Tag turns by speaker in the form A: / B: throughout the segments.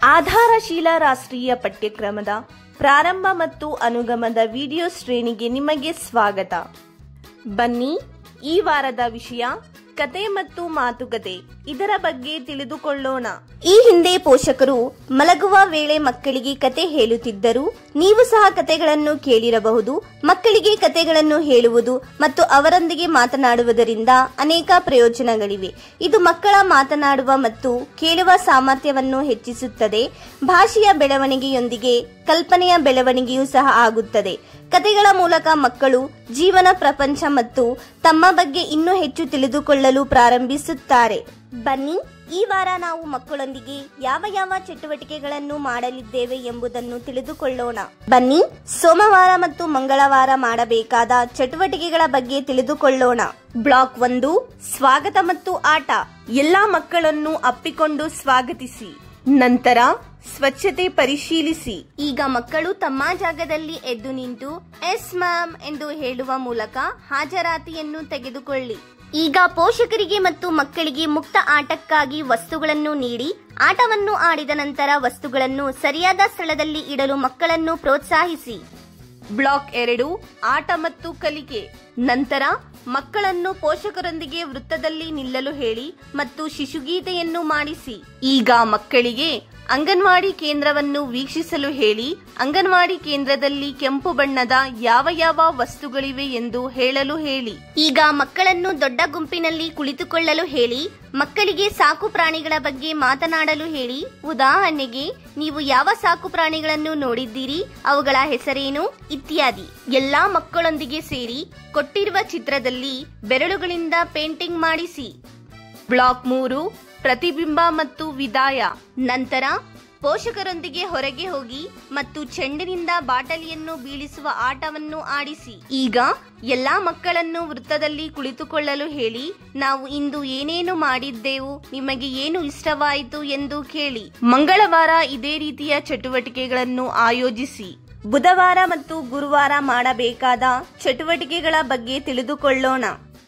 A: ಆಧಾರಶೀಲ ರಾಷ್ಟ್ರೀಯ ಪಠ್ಯಕ್ರಮದ ಪ್ರಾರಂಭ ಮತ್ತು ಅನುಗಮದ ವಿಡಿಯೋ ಶ್ರೇಣಿಗೆ ನಿಮಗೆ ಸ್ವಾಗತ ಬನ್ನಿ ಈ ವಾರದ ವಿಷಯ ಕತೆ ಮತ್ತು ಮಾತುಕತೆ ಇದರ ಬಗ್ಗೆ ತಿಳಿದುಕೊಳ್ಳೋಣ ಈ ಹಿಂದೆ ಪೋಷಕರು ಮಲಗುವ ವೇಳೆ ಮಕ್ಕಳಿಗೆ ಕತೆ ಹೇಳುತ್ತಿದ್ದರು ನೀವು ಸಹ ಕತೆಗಳನ್ನು ಕೇಳಿರಬಹುದು ಮಕ್ಕಳಿಗೆ ಕತೆಗಳನ್ನು ಹೇಳುವುದು ಮತ್ತು ಅವರೊಂದಿಗೆ ಮಾತನಾಡುವುದರಿಂದ ಅನೇಕ ಪ್ರಯೋಜನಗಳಿವೆ ಇದು ಮಕ್ಕಳ ಮಾತನಾಡುವ ಮತ್ತು ಕೇಳುವ ಸಾಮರ್ಥ್ಯವನ್ನು ಹೆಚ್ಚಿಸುತ್ತದೆ ಭಾಷೆಯ ಬೆಳವಣಿಗೆಯೊಂದಿಗೆ ಕಲ್ಪನೆಯ ಬೆಳವಣಿಗೆಯೂ ಸಹ ಆಗುತ್ತದೆ ಕತೆಗಳ ಮೂಲಕ ಮಕ್ಕಳು ಜೀವನ ಪ್ರಪಂಚ ಮತ್ತು ತಮ್ಮ ಬಗ್ಗೆ ಇನ್ನೂ ಹೆಚ್ಚು ತಿಳಿದುಕೊಳ್ಳಲು ಪ್ರಾರಂಭಿಸುತ್ತಾರೆ ಬನ್ನಿ ಈ ವಾರ ನಾವು ಮಕ್ಕಳೊಂದಿಗೆ ಯಾವ ಯಾವ ಚಟುವಟಿಕೆಗಳನ್ನು ಮಾಡಲಿದ್ದೇವೆ ಎಂಬುದನ್ನು ತಿಳಿದುಕೊಳ್ಳೋಣ ಬನ್ನಿ ಸೋಮವಾರ ಮತ್ತು ಮಂಗಳವಾರ ಮಾಡಬೇಕಾದ ಚಟುವಟಿಕೆಗಳ ಬಗ್ಗೆ ತಿಳಿದುಕೊಳ್ಳೋಣ ಬ್ಲಾಕ್ ಒಂದು ಸ್ವಾಗತ ಮತ್ತು ಆಟ ಎಲ್ಲಾ ಮಕ್ಕಳನ್ನು ಅಪ್ಪಿಕೊಂಡು ಸ್ವಾಗತಿಸಿ ನಂತರ ಸ್ವಚ್ಛತೆ ಪರಿಶೀಲಿಸಿ ಈಗ ಮಕ್ಕಳು ತಮ್ಮ ಜಾಗದಲ್ಲಿ ಎದ್ದು ನಿಂತು ಎಸ್ ಮ್ಯಾಮ್ ಎಂದು ಹೇಳುವ ಮೂಲಕ ಹಾಜರಾತಿಯನ್ನು ತೆಗೆದುಕೊಳ್ಳಿ ಈಗ ಪೋಷಕರಿಗೆ ಮತ್ತು ಮಕ್ಕಳಿಗೆ ಮುಕ್ತ ಆಟಕ್ಕಾಗಿ ವಸ್ತುಗಳನ್ನು ನೀಡಿ ಆಟವನ್ನು ಆಡಿದ ನಂತರ ವಸ್ತುಗಳನ್ನು ಸರಿಯಾದ ಸ್ಥಳದಲ್ಲಿ ಇಡಲು ಮಕ್ಕಳನ್ನು ಪ್ರೋತ್ಸಾಹಿಸಿ ಬ್ಲಾಕ್ ಎರಡು ಆಟ ಮತ್ತು ಕಲಿಕೆ ನಂತರ ಮಕ್ಕಳನ್ನು ಪೋಷಕರೊಂದಿಗೆ ವೃತ್ತದಲ್ಲಿ ನಿಲ್ಲಲು ಹೇಳಿ ಮತ್ತು ಶಿಶುಗೀತೆಯನ್ನು ಮಾಡಿಸಿ ಈಗ ಮಕ್ಕಳಿಗೆ ಅಂಗನವಾಡಿ ಕೇಂದ್ರವನ್ನು ವೀಕ್ಷಿಸಲು ಹೇಳಿ ಅಂಗನವಾಡಿ ಕೇಂದ್ರದಲ್ಲಿ ಕೆಂಪು ಬಣ್ಣದ ಯಾವ ಯಾವ ವಸ್ತುಗಳಿವೆ ಎಂದು ಹೇಳಲು ಹೇಳಿ ಈಗ ಮಕ್ಕಳನ್ನು ದೊಡ್ಡ ಗುಂಪಿನಲ್ಲಿ ಕುಳಿತುಕೊಳ್ಳಲು ಹೇಳಿ ಮಕ್ಕಳಿಗೆ ಸಾಕು ಪ್ರಾಣಿಗಳ ಬಗ್ಗೆ ಮಾತನಾಡಲು ಹೇಳಿ ಉದಾಹರಣೆಗೆ ನೀವು ಯಾವ ಸಾಕು ಪ್ರಾಣಿಗಳನ್ನು ನೋಡಿದ್ದೀರಿ ಅವುಗಳ ಹೆಸರೇನು ಇತ್ಯಾದಿ ಎಲ್ಲಾ ಮಕ್ಕಳೊಂದಿಗೆ ಸೇರಿ ಕೊಟ್ಟಿರುವ ಚಿತ್ರದಲ್ಲಿ ಬೆರಳುಗಳಿಂದ ಪೇಂಟಿಂಗ್ ಮಾಡಿಸಿ ಬ್ಲಾಕ್ ಮೂರು ಪ್ರತಿಬಿಂಬ ಮತ್ತು ವಿದಾಯ ನಂತರ ಪೋಷಕರೊಂದಿಗೆ ಹೊರಗೆ ಹೋಗಿ ಮತ್ತು ಚೆಂಡಿನಿಂದ ಬಾಟಲಿಯನ್ನು ಬೀಳಿಸುವ ಆಟವನ್ನು ಆಡಿಸಿ ಈಗ ಎಲ್ಲಾ ಮಕ್ಕಳನ್ನು ವೃತ್ತದಲ್ಲಿ ಕುಳಿತುಕೊಳ್ಳಲು ಹೇಳಿ ನಾವು ಇಂದು ಏನೇನು ಮಾಡಿದ್ದೆವು ನಿಮಗೆ ಏನು ಇಷ್ಟವಾಯಿತು ಎಂದು ಕೇಳಿ ಮಂಗಳವಾರ ಇದೇ ರೀತಿಯ ಚಟುವಟಿಕೆಗಳನ್ನು ಆಯೋಜಿಸಿ ಬುಧವಾರ ಮತ್ತು ಗುರುವಾರ ಮಾಡಬೇಕಾದ ಚಟುವಟಿಕೆಗಳ ಬಗ್ಗೆ ತಿಳಿದುಕೊಳ್ಳೋಣ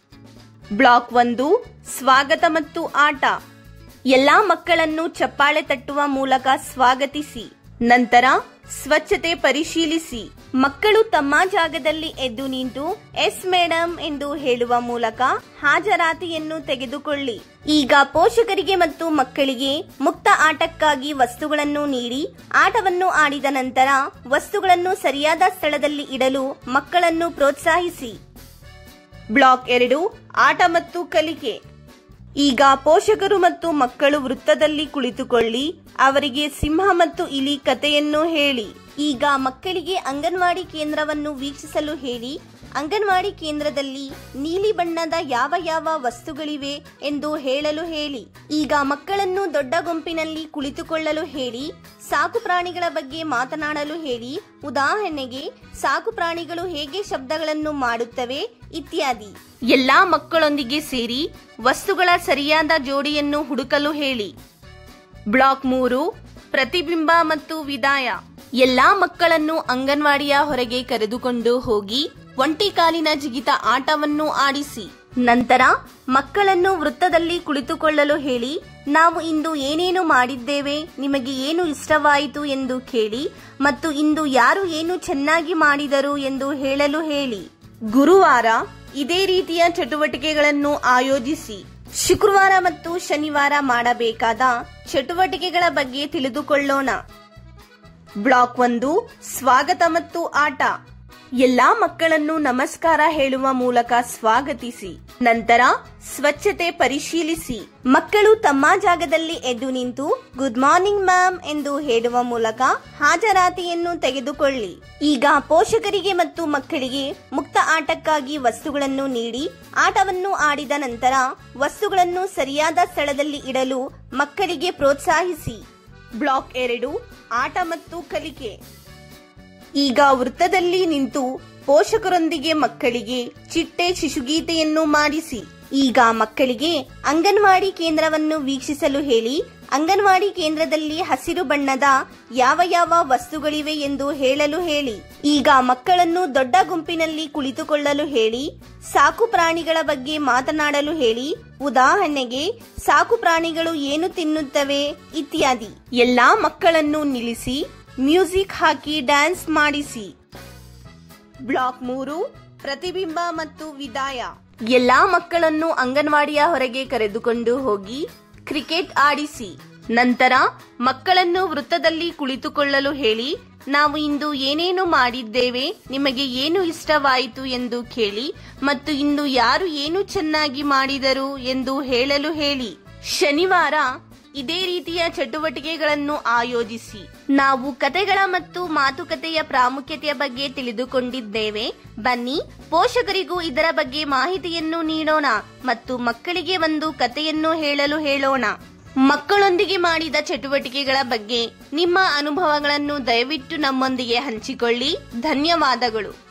A: ಬ್ಲಾಕ್ ಒಂದು ಸ್ವಾಗತ ಮತ್ತು ಆಟ ಎಲ್ಲಾ ಮಕ್ಕಳನ್ನು ಚಪ್ಪಾಳೆ ತಟ್ಟುವ ಮೂಲಕ ಸ್ವಾಗತಿಸಿ ನಂತರ ಸ್ವಚ್ಛತೆ ಪರಿಶೀಲಿಸಿ ಮಕ್ಕಳು ತಮ್ಮ ಜಾಗದಲ್ಲಿ ಎದ್ದು ನಿಂತು ಎಸ್ ಮೇಡಮ್ ಎಂದು ಹೇಳುವ ಮೂಲಕ ಹಾಜರಾತಿಯನ್ನು ತೆಗೆದುಕೊಳ್ಳಿ ಈಗ ಪೋಷಕರಿಗೆ ಮತ್ತು ಮಕ್ಕಳಿಗೆ ಮುಕ್ತ ಆಟಕ್ಕಾಗಿ ವಸ್ತುಗಳನ್ನು ನೀಡಿ ಆಟವನ್ನು ಆಡಿದ ನಂತರ ವಸ್ತುಗಳನ್ನು ಸರಿಯಾದ ಸ್ಥಳದಲ್ಲಿ ಇಡಲು ಮಕ್ಕಳನ್ನು ಪ್ರೋತ್ಸಾಹಿಸಿ ಬ್ಲಾಕ್ ಎರಡು ಆಟ ಮತ್ತು ಕಲಿಕೆ ಈಗ ಪೋಷಕರು ಮತ್ತು ಮಕ್ಕಳು ವೃತ್ತದಲ್ಲಿ ಕುಳಿತುಕೊಳ್ಳಿ ಅವರಿಗೆ ಸಿಂಹ ಮತ್ತು ಇಲಿ ಕಥೆಯನ್ನು ಹೇಳಿ ಈಗ ಮಕ್ಕಳಿಗೆ ಅಂಗನವಾಡಿ ಕೇಂದ್ರವನ್ನು ವೀಕ್ಷಿಸಲು ಹೇಳಿ ಅಂಗನವಾಡಿ ಕೇಂದ್ರದಲ್ಲಿ ನೀಲಿ ಬಣ್ಣದ ಯಾವ ಯಾವ ವಸ್ತುಗಳಿವೆ ಎಂದು ಹೇಳಲು ಹೇಳಿ ಈಗ ಮಕ್ಕಳನ್ನು ದೊಡ್ಡ ಗುಂಪಿನಲ್ಲಿ ಕುಳಿತುಕೊಳ್ಳಲು ಹೇಳಿ ಸಾಕು ಪ್ರಾಣಿಗಳ ಬಗ್ಗೆ ಮಾತನಾಡಲು ಹೇಳಿ ಉದಾಹರಣೆಗೆ ಸಾಕು ಪ್ರಾಣಿಗಳು ಹೇಗೆ ಶಬ್ದಗಳನ್ನು ಮಾಡುತ್ತವೆ ಇತ್ಯಾದಿ ಎಲ್ಲಾ ಮಕ್ಕಳೊಂದಿಗೆ ಸೇರಿ ವಸ್ತುಗಳ ಸರಿಯಾದ ಜೋಡಿಯನ್ನು ಹುಡುಕಲು ಹೇಳಿ ಬ್ಲಾಕ್ ಮೂರು ಪ್ರತಿಬಿಂಬ ಮತ್ತು ವಿದಾಯ ಎಲ್ಲಾ ಮಕ್ಕಳನ್ನು ಅಂಗನವಾಡಿಯ ಹೊರಗೆ ಕರೆದುಕೊಂಡು ಹೋಗಿ ಒಂಟಿ ಕಾಲಿನ ಜಿಗಿತ ಆಟವನ್ನು ಆಡಿಸಿ ನಂತರ ಮಕ್ಕಳನ್ನು ವೃತ್ತದಲ್ಲಿ ಕುಳಿತುಕೊಳ್ಳಲು ಹೇಳಿ ನಾವು ಇಂದು ಏನೇನು ಮಾಡಿದ್ದೇವೆ ನಿಮಗೆ ಏನು ಇಷ್ಟವಾಯಿತು ಎಂದು ಕೇಳಿ ಮತ್ತು ಇಂದು ಯಾರು ಏನು ಚೆನ್ನಾಗಿ ಮಾಡಿದರು ಎಂದು ಹೇಳಲು ಹೇಳಿ ಗುರುವಾರ ಇದೇ ರೀತಿಯ ಚಟುವಟಿಕೆಗಳನ್ನು ಆಯೋಜಿಸಿ ಶುಕ್ರವಾರ ಮತ್ತು ಶನಿವಾರ ಮಾಡಬೇಕಾದ ಚಟುವಟಿಕೆಗಳ ಬಗ್ಗೆ ತಿಳಿದುಕೊಳ್ಳೋಣ ಬ್ಲಾಕ್ ಒಂದು ಸ್ವಾಗತ ಮತ್ತು ಆಟ ಎಲ್ಲಾ ಮಕ್ಕಳನ್ನು ನಮಸ್ಕಾರ ಹೇಳುವ ಮೂಲಕ ಸ್ವಾಗತಿಸಿ ನಂತರ ಸ್ವಚ್ಛತೆ ಪರಿಶೀಲಿಸಿ ಮಕ್ಕಳು ತಮ್ಮ ಜಾಗದಲ್ಲಿ ಎದ್ದು ನಿಂತು ಗುಡ್ ಮಾರ್ನಿಂಗ್ ಮ್ಯಾಮ್ ಎಂದು ಹೇಳುವ ಮೂಲಕ ಹಾಜರಾತಿಯನ್ನು ತೆಗೆದುಕೊಳ್ಳಿ ಈಗ ಪೋಷಕರಿಗೆ ಮತ್ತು ಮಕ್ಕಳಿಗೆ ಮುಕ್ತ ಆಟಕ್ಕಾಗಿ ವಸ್ತುಗಳನ್ನು ನೀಡಿ ಆಟವನ್ನು ಆಡಿದ ನಂತರ ವಸ್ತುಗಳನ್ನು ಸರಿಯಾದ ಸ್ಥಳದಲ್ಲಿ ಇಡಲು ಮಕ್ಕಳಿಗೆ ಪ್ರೋತ್ಸಾಹಿಸಿ ಬ್ಲಾಕ್ ಎರಡು ಆಟ ಮತ್ತು ಕಲಿಕೆ ಈಗ ವೃತ್ತದಲ್ಲಿ ನಿಂತು ಪೋಷಕರೊಂದಿಗೆ ಮಕ್ಕಳಿಗೆ ಚಿಟ್ಟೆ ಶಿಶುಗೀತೆಯನ್ನು ಮಾಡಿಸಿ ಈಗ ಮಕ್ಕಳಿಗೆ ಅಂಗನವಾಡಿ ಕೇಂದ್ರವನ್ನು ವೀಕ್ಷಿಸಲು ಹೇಳಿ ಅಂಗನವಾಡಿ ಕೇಂದ್ರದಲ್ಲಿ ಹಸಿರು ಬಣ್ಣದ ಯಾವ ಯಾವ ವಸ್ತುಗಳಿವೆ ಎಂದು ಹೇಳಲು ಹೇಳಿ ಈಗ ಮಕ್ಕಳನ್ನು ದೊಡ್ಡ ಗುಂಪಿನಲ್ಲಿ ಕುಳಿತುಕೊಳ್ಳಲು ಹೇಳಿ ಸಾಕು ಪ್ರಾಣಿಗಳ ಬಗ್ಗೆ ಮಾತನಾಡಲು ಹೇಳಿ ಉದಾಹರಣೆಗೆ ಸಾಕು ಪ್ರಾಣಿಗಳು ಏನು ತಿನ್ನುತ್ತವೆ ಇತ್ಯಾದಿ ಎಲ್ಲಾ ಮಕ್ಕಳನ್ನು ನಿಲ್ಲಿಸಿ ಮ್ಯೂಸಿಕ್ ಹಾಕಿ ಡ್ಯಾನ್ಸ್ ಮಾಡಿಸಿ ಬ್ಲಾಕ್ ಮೂರು ಪ್ರತಿಬಿಂಬ ಮತ್ತು ವಿದಾಯ ಎಲ್ಲಾ ಮಕ್ಕಳನ್ನು ಅಂಗನವಾಡಿಯ ಹೊರಗೆ ಕರೆದುಕೊಂಡು ಹೋಗಿ ಕ್ರಿಕೆಟ್ ಆಡಿಸಿ ನಂತರ ಮಕ್ಕಳನ್ನು ವೃತ್ತದಲ್ಲಿ ಕುಳಿತುಕೊಳ್ಳಲು ಹೇಳಿ ನಾವು ಇಂದು ಏನೇನು ಮಾಡಿದ್ದೇವೆ ನಿಮಗೆ ಏನು ಇಷ್ಟವಾಯಿತು ಎಂದು ಕೇಳಿ ಮತ್ತು ಇಂದು ಯಾರು ಏನು ಚೆನ್ನಾಗಿ ಮಾಡಿದರು ಎಂದು ಹೇಳಲು ಹೇಳಿ ಶನಿವಾರ ಇದೇ ರೀತಿಯ ಚಟುವಟಿಕೆಗಳನ್ನು ಆಯೋಜಿಸಿ ನಾವು ಕತೆಗಳ ಮತ್ತು ಮಾತುಕತೆಯ ಪ್ರಾಮುಖ್ಯತೆಯ ಬಗ್ಗೆ ತಿಳಿದುಕೊಂಡಿದ್ದೇವೆ ಬನ್ನಿ ಪೋಷಕರಿಗೂ ಇದರ ಬಗ್ಗೆ ಮಾಹಿತಿಯನ್ನು ನೀಡೋಣ ಮತ್ತು ಮಕ್ಕಳಿಗೆ ಒಂದು ಕತೆಯನ್ನು ಹೇಳಲು ಹೇಳೋಣ ಮಕ್ಕಳೊಂದಿಗೆ ಮಾಡಿದ ಚಟುವಟಿಕೆಗಳ ಬಗ್ಗೆ ನಿಮ್ಮ ಅನುಭವಗಳನ್ನು ದಯವಿಟ್ಟು ನಮ್ಮೊಂದಿಗೆ ಹಂಚಿಕೊಳ್ಳಿ ಧನ್ಯವಾದಗಳು